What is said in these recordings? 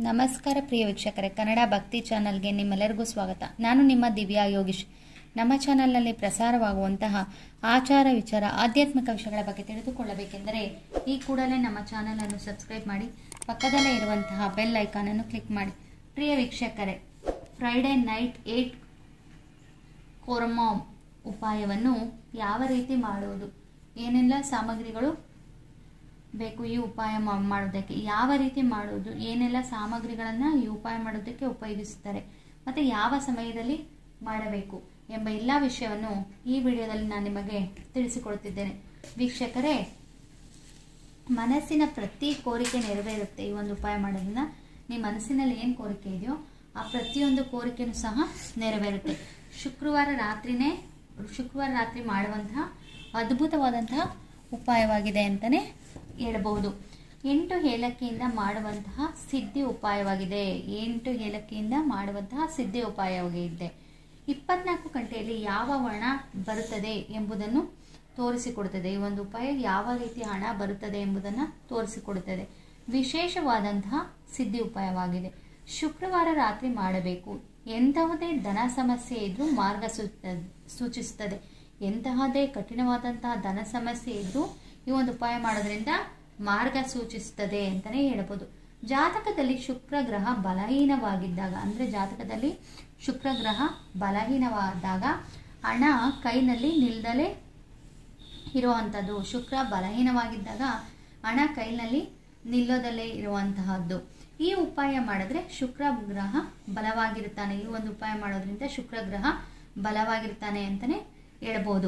ನಮಸ್ಕಾರ ಪ್ರಿಯ ವೀಕ್ಷಕರೇ ಕನ್ನಡ ಭಕ್ತಿ ಚಾನಲ್ಗೆ ನಿಮ್ಮೆಲ್ಲರಿಗೂ ಸ್ವಾಗತ ನಾನು ನಿಮ್ಮ ದಿವ್ಯಾ ಯೋಗೀಶ್ ನಮ್ಮ ಚಾನಲ್ನಲ್ಲಿ ಪ್ರಸಾರವಾಗುವಂತಹ ಆಚಾರ ವಿಚಾರ ಆಧ್ಯಾತ್ಮಿಕ ವಿಷಯಗಳ ಬಗ್ಗೆ ತಿಳಿದುಕೊಳ್ಳಬೇಕೆಂದರೆ ಈ ಕೂಡಲೇ ನಮ್ಮ ಚಾನಲನ್ನು ಸಬ್ಸ್ಕ್ರೈಬ್ ಮಾಡಿ ಪಕ್ಕದಲ್ಲೇ ಇರುವಂತಹ ಬೆಲ್ ಐಕಾನನ್ನು ಕ್ಲಿಕ್ ಮಾಡಿ ಪ್ರಿಯ ವೀಕ್ಷಕರೇ ಫ್ರೈಡೇ ನೈಟ್ ಏಟ್ ಕೋರಮಾಮ್ ಉಪಾಯವನ್ನು ಯಾವ ರೀತಿ ಮಾಡುವುದು ಏನೆಲ್ಲ ಸಾಮಗ್ರಿಗಳು ಬೇಕು ಈ ಉಪಾಯ ಮಾ- ಮಾಡೋದಕ್ಕೆ ಯಾವ ರೀತಿ ಮಾಡುವುದು ಏನೆಲ್ಲ ಸಾಮಗ್ರಿಗಳನ್ನು ಈ ಉಪಾಯ ಮಾಡೋದಕ್ಕೆ ಉಪಯೋಗಿಸುತ್ತಾರೆ ಮತ್ತು ಯಾವ ಸಮಯದಲ್ಲಿ ಮಾಡಬೇಕು ಎಂಬ ಎಲ್ಲ ವಿಷಯವನ್ನು ಈ ವಿಡಿಯೋದಲ್ಲಿ ನಾನು ನಿಮಗೆ ತಿಳಿಸಿಕೊಡುತ್ತಿದ್ದೇನೆ ವೀಕ್ಷಕರೇ ಮನಸ್ಸಿನ ಪ್ರತಿ ಕೋರಿಕೆ ನೆರವೇರುತ್ತೆ ಈ ಒಂದು ಉಪಾಯ ಮಾಡೋದ್ರಿಂದ ನಿಮ್ಮ ಮನಸ್ಸಿನಲ್ಲಿ ಏನು ಕೋರಿಕೆ ಇದೆಯೋ ಆ ಪ್ರತಿಯೊಂದು ಕೋರಿಕೆನೂ ಸಹ ನೆರವೇರುತ್ತೆ ಶುಕ್ರವಾರ ರಾತ್ರಿನೇ ಶುಕ್ರವಾರ ರಾತ್ರಿ ಮಾಡುವಂತಹ ಅದ್ಭುತವಾದಂತಹ ಉಪಾಯವಾಗಿದೆ ಅಂತಲೇ ಹೇಳಬಹುದು ಎಂಟು ಏಲಕ್ಕಿಯಿಂದ ಮಾಡುವಂತಹ ಸಿದ್ಧಿ ಉಪಾಯವಾಗಿದೆ ಎಂಟು ಏಲಕ್ಕಿಯಿಂದ ಮಾಡುವಂತಹ ಸಿದ್ಧಿ ಉಪಾಯವಾಗಿದೆ ಇಪ್ಪತ್ನಾಲ್ಕು ಗಂಟೆಯಲ್ಲಿ ಯಾವ ಹಣ ಬರುತ್ತದೆ ಎಂಬುದನ್ನು ತೋರಿಸಿಕೊಡುತ್ತದೆ ಈ ಒಂದು ಉಪಾಯ ಯಾವ ರೀತಿ ಹಣ ಬರುತ್ತದೆ ಎಂಬುದನ್ನು ತೋರಿಸಿಕೊಡುತ್ತದೆ ವಿಶೇಷವಾದಂತಹ ಸಿದ್ಧಿ ಉಪಾಯವಾಗಿದೆ ಶುಕ್ರವಾರ ರಾತ್ರಿ ಮಾಡಬೇಕು ಎಂತಹುದೇ ಧನ ಸಮಸ್ಯೆ ಇದ್ರೂ ಮಾರ್ಗ ಸೂಚ- ಸೂಚಿಸುತ್ತದೆ ಎಂತಹದೇ ಕಠಿಣವಾದಂತಹ ಧನ ಸಮಸ್ಯೆ ಇದ್ರೂ ಈ ಒಂದು ಉಪಾಯ ಮಾಡೋದ್ರಿಂದ ಮಾರ್ಗ ಸೂಚಿಸುತ್ತದೆ ಅಂತಲೇ ಹೇಳ್ಬೋದು ಜಾತಕದಲ್ಲಿ ಶುಕ್ರ ಗ್ರಹ ಬಲಹೀನವಾಗಿದ್ದಾಗ ಅಂದರೆ ಜಾತಕದಲ್ಲಿ ಶುಕ್ರ ಗ್ರಹ ಬಲಹೀನವಾದಾಗ ಹಣ ಕೈನಲ್ಲಿ ನಿಲ್ದಲೇ ಇರುವಂಥದ್ದು ಶುಕ್ರ ಬಲಹೀನವಾಗಿದ್ದಾಗ ಹಣ ಕೈನಲ್ಲಿ ನಿಲ್ಲೋದಲ್ಲೇ ಇರುವಂತಹದ್ದು ಈ ಉಪಾಯ ಮಾಡಿದ್ರೆ ಶುಕ್ರ ಗ್ರಹ ಬಲವಾಗಿರ್ತಾನೆ ಈ ಒಂದು ಉಪಾಯ ಮಾಡೋದ್ರಿಂದ ಶುಕ್ರ ಗ್ರಹ ಬಲವಾಗಿರ್ತಾನೆ ಅಂತಲೇ ಹೇಳ್ಬೋದು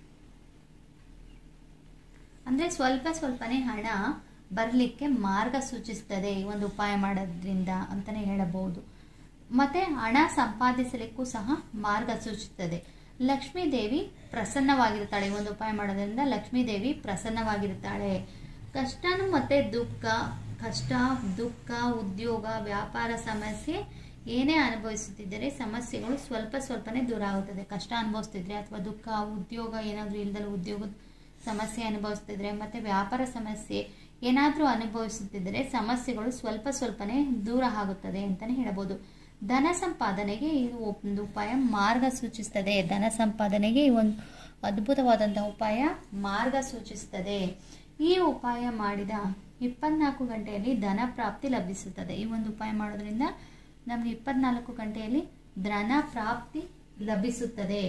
ಅಂದರೆ ಸ್ವಲ್ಪ ಸ್ವಲ್ಪನೇ ಹಣ ಬರಲಿಕ್ಕೆ ಮಾರ್ಗ ಸೂಚಿಸ್ತದೆ ಈ ಒಂದು ಉಪಾಯ ಮಾಡೋದ್ರಿಂದ ಅಂತಲೇ ಹೇಳಬಹುದು ಮತ್ತೆ ಹಣ ಸಂಪಾದಿಸಲಿಕ್ಕೂ ಸಹ ಮಾರ್ಗ ಸೂಚಿಸುತ್ತದೆ ಲಕ್ಷ್ಮೀ ದೇವಿ ಪ್ರಸನ್ನವಾಗಿರ್ತಾಳೆ ಈ ಒಂದು ಉಪಾಯ ಮಾಡೋದ್ರಿಂದ ಲಕ್ಷ್ಮೀ ದೇವಿ ಪ್ರಸನ್ನವಾಗಿರ್ತಾಳೆ ಕಷ್ಟನು ಮತ್ತೆ ದುಃಖ ಕಷ್ಟ ದುಃಖ ಉದ್ಯೋಗ ವ್ಯಾಪಾರ ಸಮಸ್ಯೆ ಏನೇ ಅನುಭವಿಸುತ್ತಿದ್ದರೆ ಸಮಸ್ಯೆಗಳು ಸ್ವಲ್ಪ ಸ್ವಲ್ಪನೇ ದೂರ ಆಗುತ್ತದೆ ಕಷ್ಟ ಅನುಭವಿಸ್ತಿದ್ರೆ ಅಥವಾ ದುಃಖ ಉದ್ಯೋಗ ಏನಾದರೂ ಇಲ್ದಲ್ಲ ಉದ್ಯೋಗದ ಸಮಸ್ಯೆ ಅನುಭವಿಸ್ತಿದ್ರೆ ಮತ್ತೆ ವ್ಯಾಪಾರ ಸಮಸ್ಯೆ ಏನಾದರೂ ಅನುಭವಿಸುತ್ತಿದ್ದರೆ ಸಮಸ್ಯೆಗಳು ಸ್ವಲ್ಪ ಸ್ವಲ್ಪನೇ ದೂರ ಆಗುತ್ತದೆ ಅಂತಲೇ ಹೇಳಬಹುದು ಧನ ಸಂಪಾದನೆಗೆ ಇದು ಒಂದು ಉಪಾಯ ಮಾರ್ಗ ಸೂಚಿಸ್ತದೆ ಧನ ಸಂಪಾದನೆಗೆ ಈ ಒಂದು ಅದ್ಭುತವಾದಂತಹ ಉಪಾಯ ಮಾರ್ಗ ಸೂಚಿಸ್ತದೆ ಈ ಉಪಾಯ ಮಾಡಿದ ಇಪ್ಪತ್ನಾಲ್ಕು ಗಂಟೆಯಲ್ಲಿ ಧನ ಪ್ರಾಪ್ತಿ ಲಭಿಸುತ್ತದೆ ಈ ಒಂದು ಉಪಾಯ ಮಾಡೋದ್ರಿಂದ ನಮಗೆ ಇಪ್ಪತ್ನಾಲ್ಕು ಗಂಟೆಯಲ್ಲಿ ಧನ ಪ್ರಾಪ್ತಿ ಲಭಿಸುತ್ತದೆ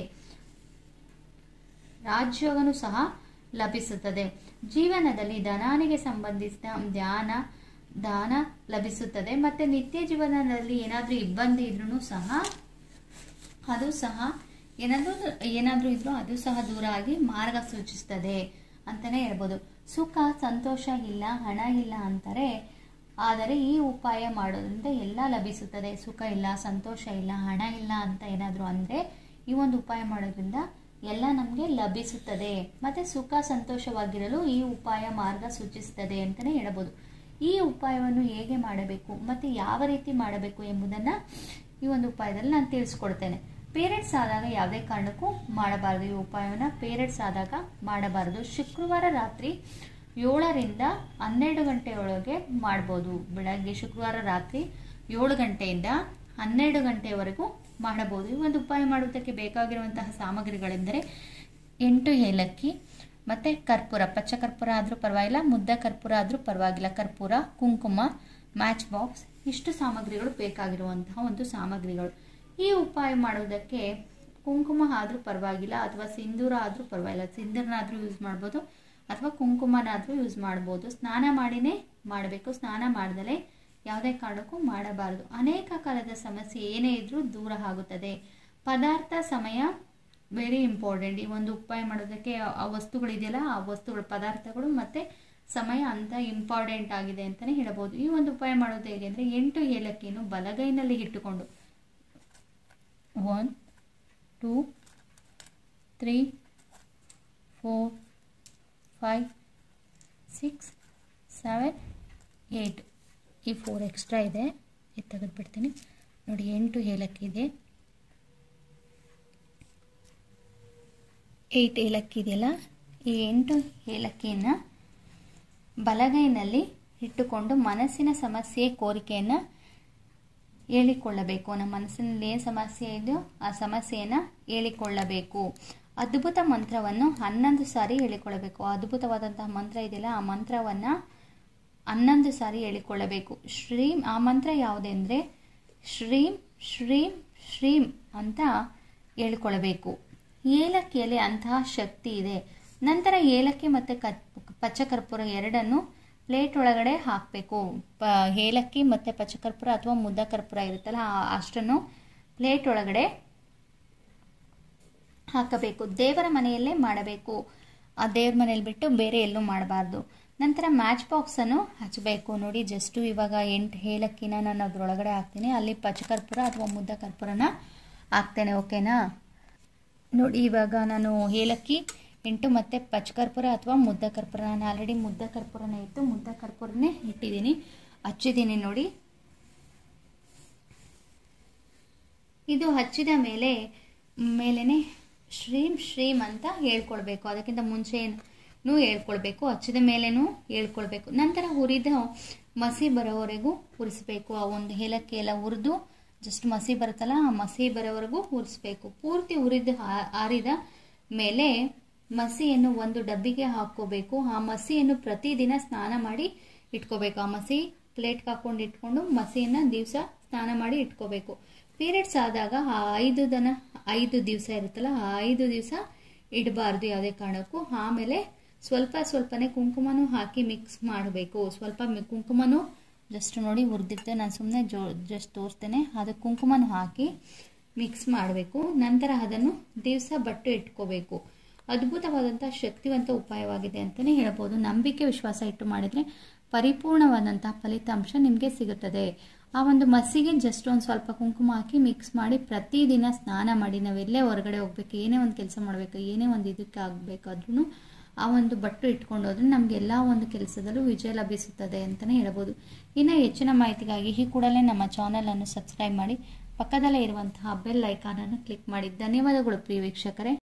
ರಾಜ್ಯೋಗನು ಸಹ ಲಭಿಸುತ್ತದೆ ಜೀವನದಲ್ಲಿ ಧನಾನಿಗೆ ಸಂಬಂಧಿಸಿದ ಧ್ಯಾನ ದಾನ ಲಭಿಸುತ್ತದೆ ಮತ್ತೆ ನಿತ್ಯ ಜೀವನದಲ್ಲಿ ಏನಾದರೂ ಇಬ್ಬಂದಿ ಇದ್ರೂ ಸಹ ಅದು ಸಹ ಏನಾದರೂ ಏನಾದರೂ ಇದ್ರೂ ಅದು ಸಹ ದೂರ ಆಗಿ ಮಾರ್ಗ ಸೂಚಿಸ್ತದೆ ಅಂತಲೇ ಹೇಳ್ಬೋದು ಸುಖ ಸಂತೋಷ ಇಲ್ಲ ಹಣ ಇಲ್ಲ ಅಂತಾರೆ ಆದರೆ ಈ ಉಪಾಯ ಮಾಡೋದ್ರಿಂದ ಎಲ್ಲ ಲಭಿಸುತ್ತದೆ ಸುಖ ಇಲ್ಲ ಸಂತೋಷ ಇಲ್ಲ ಹಣ ಇಲ್ಲ ಅಂತ ಏನಾದರೂ ಅಂದರೆ ಈ ಒಂದು ಉಪಾಯ ಮಾಡೋದ್ರಿಂದ ಎಲ್ಲ ನಮಗೆ ಲಭಿಸುತ್ತದೆ ಮತ್ತು ಸುಖ ಸಂತೋಷವಾಗಿರಲು ಈ ಉಪಾಯ ಮಾರ್ಗ ಸೂಚಿಸುತ್ತದೆ ಅಂತಲೇ ಹೇಳಬಹುದು ಈ ಉಪಾಯವನ್ನು ಹೇಗೆ ಮಾಡಬೇಕು ಮತ್ತು ಯಾವ ರೀತಿ ಮಾಡಬೇಕು ಎಂಬುದನ್ನು ಈ ಒಂದು ಉಪಾಯದಲ್ಲಿ ನಾನು ತಿಳಿಸ್ಕೊಡ್ತೇನೆ ಪೇರೆಂಟ್ಸ್ ಆದಾಗ ಯಾವುದೇ ಕಾರಣಕ್ಕೂ ಮಾಡಬಾರದು ಈ ಉಪಾಯವನ್ನು ಪೇರೆಂಟ್ಸ್ ಆದಾಗ ಮಾಡಬಾರದು ಶುಕ್ರವಾರ ರಾತ್ರಿ ಏಳರಿಂದ ಹನ್ನೆರಡು ಗಂಟೆಯೊಳಗೆ ಮಾಡ್ಬೋದು ಬೆಳಗ್ಗೆ ಶುಕ್ರವಾರ ರಾತ್ರಿ ಏಳು ಗಂಟೆಯಿಂದ ಹನ್ನೆರಡು ಗಂಟೆಯವರೆಗೂ ಮಾಡಬಹುದು ಈ ಒಂದು ಉಪಾಯ ಮಾಡುವುದಕ್ಕೆ ಬೇಕಾಗಿರುವಂತಹ ಸಾಮಗ್ರಿಗಳೆಂದರೆ ಎಂಟು ಏಲಕ್ಕಿ ಮತ್ತು ಕರ್ಪೂರ ಪಚ್ಚ ಕರ್ಪೂರ ಆದರೂ ಪರವಾಗಿಲ್ಲ ಮುದ್ದ ಕರ್ಪೂರ ಆದರೂ ಪರವಾಗಿಲ್ಲ ಕರ್ಪೂರ ಕುಂಕುಮ ಮ್ಯಾಚ್ ಬಾಕ್ಸ್ ಇಷ್ಟು ಸಾಮಗ್ರಿಗಳು ಬೇಕಾಗಿರುವಂತಹ ಒಂದು ಸಾಮಗ್ರಿಗಳು ಈ ಉಪಾಯ ಮಾಡುವುದಕ್ಕೆ ಕುಂಕುಮ ಆದರೂ ಪರವಾಗಿಲ್ಲ ಅಥವಾ ಸಿಂಧೂರ ಆದರೂ ಪರವಾಗಿಲ್ಲ ಸಿಂಧೂರನಾದರೂ ಯೂಸ್ ಮಾಡ್ಬೋದು ಅಥವಾ ಕುಂಕುಮನಾದರೂ ಯೂಸ್ ಮಾಡ್ಬೋದು ಸ್ನಾನ ಮಾಡಿನೇ ಮಾಡಬೇಕು ಸ್ನಾನ ಮಾಡ್ದಲೇ ಯಾವುದೇ ಕಾರಣಕ್ಕೂ ಮಾಡಬಾರದು ಅನೇಕ ಕಾಲದ ಸಮಸ್ಯೆ ಏನೇ ಇದ್ರೂ ದೂರ ಆಗುತ್ತದೆ ಪದಾರ್ಥ ಸಮಯ ವೆರಿ ಇಂಪಾರ್ಟೆಂಟ್ ಈ ಒಂದು ಉಪಾಯ ಮಾಡೋದಕ್ಕೆ ಆ- ಆ ವಸ್ತುಗಳಿದೆಯಲ್ಲ ಆ ವಸ್ತುಗಳು ಪದಾರ್ಥಗಳು ಮತ್ತು ಸಮಯ ಅಂತ ಇಂಪಾರ್ಟೆಂಟ್ ಆಗಿದೆ ಅಂತಲೇ ಹೇಳಬಹುದು ಈ ಒಂದು ಉಪಾಯ ಮಾಡೋದು ಹೇಗೆ ಅಂದರೆ ಎಂಟು ಏಲಕ್ಕಿಯನ್ನು ಬಲಗೈನಲ್ಲಿ ಇಟ್ಟುಕೊಂಡು one two three four five six seven eight ಈ ಫೋರ್ ಎಕ್ಸ್ಟ್ರಾ ಇದೆ ಇದು ತೆಗೆದುಬಿಡ್ತೀನಿ ನೋಡಿ ಎಂಟು ಏಲಕ್ಕಿ ಇದೆ ಏಯ್ಟ್ ಏಲಕ್ಕಿ ಇದೆಯಲ್ಲ ಈ ಎಂಟು ಏಲಕ್ಕಿಯನ್ನು ಬಲಗೈನಲ್ಲಿ ಇಟ್ಟುಕೊಂಡು ಮನಸ್ಸಿನ ಸಮಸ್ಯೆ ಕೋರಿಕೆಯನ್ನು ಹೇಳಿಕೊಳ್ಳಬೇಕು ನಮ್ಮ ಮನಸ್ಸಿನಲ್ಲಿ ಏನು ಸಮಸ್ಯೆ ಇದೆಯೋ ಆ ಸಮಸ್ಯೆಯನ್ನು ಹೇಳಿಕೊಳ್ಳಬೇಕು ಅದ್ಭುತ ಮಂತ್ರವನ್ನು ಹನ್ನೊಂದು ಸಾರಿ ಹೇಳಿಕೊಳ್ಳಬೇಕು ಅದ್ಭುತವಾದಂತಹ ಮಂತ್ರ ಇದೆಯಲ್ಲ ಆ ಮಂತ್ರವನ್ನು ಹನ್ನೊಂದು ಸಾರಿ ಹೇಳಿಕೊಳ್ಳಬೇಕು ಶ್ರೀಂ ಆ ಮಂತ್ರ ಯಾವುದೆಂದರೆ ಶ್ರೀಂ ಶ್ರೀಂ ಶ್ರೀಂ ಅಂತ ಹೇಳಿಕೊಳ್ಳಬೇಕು ಏಲಕ್ಕಿಯಲ್ಲಿ ಅಂತಹ ಶಕ್ತಿ ಇದೆ ನಂತರ ಏಲಕ್ಕಿ ಮತ್ತು ಕ ಪಚ್ಚಕರ್ಪೂರ ಎರಡನ್ನು ಪ್ಲೇಟ್ ಒಳಗಡೆ ಹಾಕಬೇಕು ಪ ಏಲಕ್ಕಿ ಮತ್ತು ಪಚ್ಚಕರ್ಪೂರ ಅಥವಾ ಮುದ್ದ ಕರ್ಪೂರ ಇರುತ್ತಲ್ಲ ಆ ಅಷ್ಟನ್ನು ಪ್ಲೇಟ್ ಒಳಗಡೆ ಹಾಕಬೇಕು ದೇವರ ಮನೆಯಲ್ಲೇ ಮಾಡಬೇಕು ಆ ದೇವ್ರ ಮನೇಲಿ ಬಿಟ್ಟು ಬೇರೆ ಎಲ್ಲೂ ಮಾಡಬಾರ್ದು ನಂತರ ಮ್ಯಾಚ್ ಬಾಕ್ಸನ್ನು ಹಚ್ಚಬೇಕು ನೋಡಿ ಜಸ್ಟು ಇವಾಗ ಎಂಟು ಏಲಕ್ಕಿನ ನಾನು ಅದರೊಳಗಡೆ ಹಾಕ್ತೀನಿ ಅಲ್ಲಿ ಪಚ್ಚಕರ್ಪೂರ ಅಥವಾ ಮುದ್ದ ಕರ್ಪೂರನ ಹಾಕ್ತೇನೆ ಓಕೆನಾ ನೋಡಿ ಇವಾಗ ನಾನು ಏಲಕ್ಕಿ ಎಂಟು ಮತ್ತು ಪಚ್ಚಕರ್ಪೂರ ಅಥವಾ ಮುದ್ದ ಕರ್ಪೂರ ನಾನು ಆಲ್ರೆಡಿ ಮುದ್ದ ಕರ್ಪೂರನೇ ಇತ್ತು ಮುದ್ದ ಕರ್ಪೂರನೇ ಇಟ್ಟಿದ್ದೀನಿ ಹಚ್ಚಿದ್ದೀನಿ ನೋಡಿ ಇದು ಹಚ್ಚಿದ ಮೇಲೆ ಮೇಲೇ ಶ್ರೀಂ ಶ್ರೀಂ ಅಂತ ಹೇಳ್ಕೊಳ್ಬೇಕು ಅದಕ್ಕಿಂತ ಮುಂಚೆನೂ ಹೇಳ್ಕೊಳ್ಬೇಕು ಹಚ್ಚಿದ ಮೇಲೇನೂ ಹೇಳ್ಕೊಳ್ಬೇಕು ನಂತರ ಹುರಿದ ಮಸಿ ಬರೋವರೆಗೂ ಹುರಿಸ್ಬೇಕು ಆ ಒಂದು ಏಲಕ್ಕಿ ಎಲ್ಲ ಹುರಿದು ಜಸ್ಟ್ ಮಸಿ ಬರುತ್ತಲ್ಲ ಆ ಮಸಿ ಬರೋವರೆಗೂ ಹುರಿಸ್ಬೇಕು ಪೂರ್ತಿ ಹುರಿದು ಆರಿದ ಮೇಲೆ ಮಸಿಯನ್ನು ಒಂದು ಡಬ್ಬಿಗೆ ಹಾಕ್ಕೋಬೇಕು ಆ ಮಸಿಯನ್ನು ಪ್ರತಿದಿನ ಸ್ನಾನ ಮಾಡಿ ಇಟ್ಕೋಬೇಕು ಆ ಮಸಿ ಪ್ಲೇಟ್ಗೆ ಹಾಕೊಂಡು ಇಟ್ಕೊಂಡು ಮಸಿಯನ್ನು ದಿವಸ ಸ್ನಾನ ಮಾಡಿ ಇಟ್ಕೋಬೇಕು ಪೀರಿಯಡ್ಸ್ ಆದಾಗ ಆ ಐದು ದನ ಐದು ದಿವಸ ಇರುತ್ತಲ್ಲ ಆ ಐದು ದಿವಸ ಇಡಬಾರ್ದು ಯಾವುದೇ ಕಾರಣಕ್ಕೂ ಆಮೇಲೆ ಸ್ವಲ್ಪ ಸ್ವಲ್ಪನೇ ಕುಂಕುಮನೂ ಹಾಕಿ ಮಿಕ್ಸ್ ಮಾಡಬೇಕು ಸ್ವಲ್ಪ ಕುಂಕುಮನೂ ಜಸ್ಟ್ ನೋಡಿ ಹುರಿದಿರ್ತೇನೆ ನಾನು ಸುಮ್ಮನೆ ಜೋ ಜಸ್ಟ್ ತೋರಿಸ್ತೇನೆ ಅದಕ್ಕೆ ಕುಂಕುಮನೂ ಹಾಕಿ ಮಿಕ್ಸ್ ಮಾಡಬೇಕು ನಂತರ ಅದನ್ನು ದಿವಸ ಬಟ್ಟು ಇಟ್ಕೋಬೇಕು ಅದ್ಭುತವಾದಂಥ ಶಕ್ತಿವಂತ ಉಪಾಯವಾಗಿದೆ ಅಂತಲೇ ಹೇಳ್ಬೋದು ನಂಬಿಕೆ ವಿಶ್ವಾಸ ಇಟ್ಟು ಮಾಡಿದರೆ ಪರಿಪೂರ್ಣವಾದಂಥ ಫಲಿತಾಂಶ ನಿಮಗೆ ಸಿಗುತ್ತದೆ ಆ ಒಂದು ಮಸಿಗೆ ಜಸ್ಟ್ ಒಂದು ಸ್ವಲ್ಪ ಕುಂಕುಮ ಹಾಕಿ ಮಿಕ್ಸ್ ಮಾಡಿ ಪ್ರತಿದಿನ ಸ್ನಾನ ಮಾಡಿ ನಾವೆಲ್ಲೇ ಹೊರಗಡೆ ಹೋಗ್ಬೇಕು ಏನೇ ಒಂದು ಕೆಲಸ ಮಾಡಬೇಕು ಏನೇ ಒಂದು ಇದಕ್ಕೆ ಆಗಬೇಕಾದ್ರೂ ಆ ಒಂದು ಬಟ್ಟು ಇಟ್ಕೊಂಡು ಹೋದ್ರೆ ನಮಗೆ ಎಲ್ಲ ಒಂದು ಕೆಲಸದಲ್ಲೂ ವಿಜಯ ಲಭಿಸುತ್ತದೆ ಅಂತಲೇ ಹೇಳ್ಬೋದು ಇನ್ನು ಹೆಚ್ಚಿನ ಮಾಹಿತಿಗಾಗಿ ಈ ಕೂಡಲೇ ನಮ್ಮ ಚಾನಲನ್ನು ಸಬ್ಸ್ಕ್ರೈಬ್ ಮಾಡಿ ಪಕ್ಕದಲ್ಲೇ ಇರುವಂತಹ ಬೆಲ್ ಐಕಾನನ್ನು ಕ್ಲಿಕ್ ಮಾಡಿ ಧನ್ಯವಾದಗಳು ಪ್ರಿಯ ವೀಕ್ಷಕರೇ